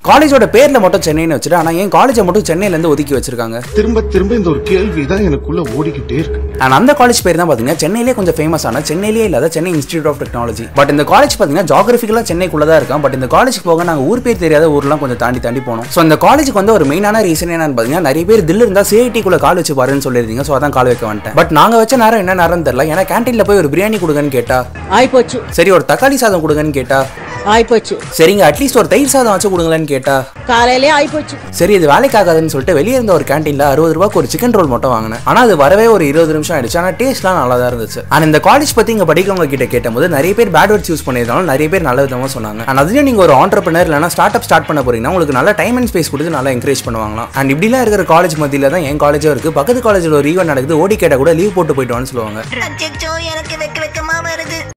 காலேஜோட பேர்ல மட்டும் சென்னைன்னு வச்சுட்டு ஆனா ஏன் காலேஜை மட்டும் சென்னையில இருந்து ஒதுக்கி வச்சிருக்காங்க திரும்ப திரும்ப இந்த ஒரு கேள்வி தான் எனக்குள்ள ஓடிக்கிட்டே இருக்கு அண்ட் அந்த காலேஜ் பேர் தான் பாத்தீங்கன்னா சென்னையிலே கொஞ்சம் ஃபேமஸ் ஆன சென்னையிலே இல்லாத Chennai Institute of Technology but இந்த காலேஜ் பாத்தீங்கன்னா ஜாகிரபிக்கலா சென்னைக்குள்ள தான் இருக்கும் பட் இந்த காலேஜுக்கு போக நாங்க ஊர் பேர் தெரியாத ஊர்லாம் கொஞ்சம் தாண்டி தாண்டி போனோம் ஸோ இந்த காலேஜுக்கு வந்து ஒரு மெயினான ரீசன் என்னன்னு பாத்தீங்கன்னா நிறைய பேர் தில்லு இருந்தா சிஐடி குள்ள கால் வச்சு பாருன்னு சொல்லியிருந்தீங்க ஸோ அதான் கால் வைக்க வந்துட்டேன் பட் நாங்க வச்ச நேரம் என்ன நேரம் தெரியல ஏன்னா கேன்டீன்ல போய் ஒரு பிரியாணி கொடுங்கன்னு கேட்டா ஆயிப்போச்சு சரி ஒரு தக்காளி சாதம் கொடுங்கன்னு கேட்டா ஆயிப்போச்சு சரிங்க அட்லீஸ்ட் ஒரு தயிர் சாதம் வச்சு கொடுங்களேன்னு கேட்டா காலையிலே ஆயிப்போச்சு சரி இது வேலைக்கு ஆகாதுன்னு சொல்லிட்டு வெளியே இருந்த ஒரு கேண்டீன்ல அறுபது ரூபாய்க்கு ஒரு சிக்கன் ரோல் மட்டும் வாங்கினேன் ஆனா அது வரவே ஒரு இருபது நிமிஷம் ஆயிடுச்சு ஆனா டேஸ்ட்லாம் நல்லா தான் இருந்துச்சு ஆனா இந்த காலேஜ் பத்தி இங்க படிக்கிறவங்க கிட்ட கேட்டபோது நிறைய பேர் பேட் வேர்ட்ஸ் யூஸ் பண்ணியிருந்தாலும் நிறைய பேர் நல்ல விதமா சொன்னாங்க அண்ட் அதுலயும் நீங்க ஒரு ஆண்டர்பனர் இல்லைனா ஸ்டார்ட் அப் ஸ்டார்ட் பண்ண போறீங்கன்னா உங்களுக்கு நல்ல டைம் அண்ட் ஸ்பேஸ் கொடுத்து நல்லா என்கரேஜ் பண்ணுவாங்களாம் அண்ட் இப்படிலாம் இருக்கிற காலேஜ் மத்தியில தான் என் காலேஜும் இருக்கு பக்கத்து காலேஜில் ஒரு ஈவெண்ட் நடக்குது ஓடி கேட்டா கூட லீவ் போட்டு போயிட்டு வான்னு சொல்லுவாங்க அச்சோ எனக்கு வெக்க வெக்கமா வருது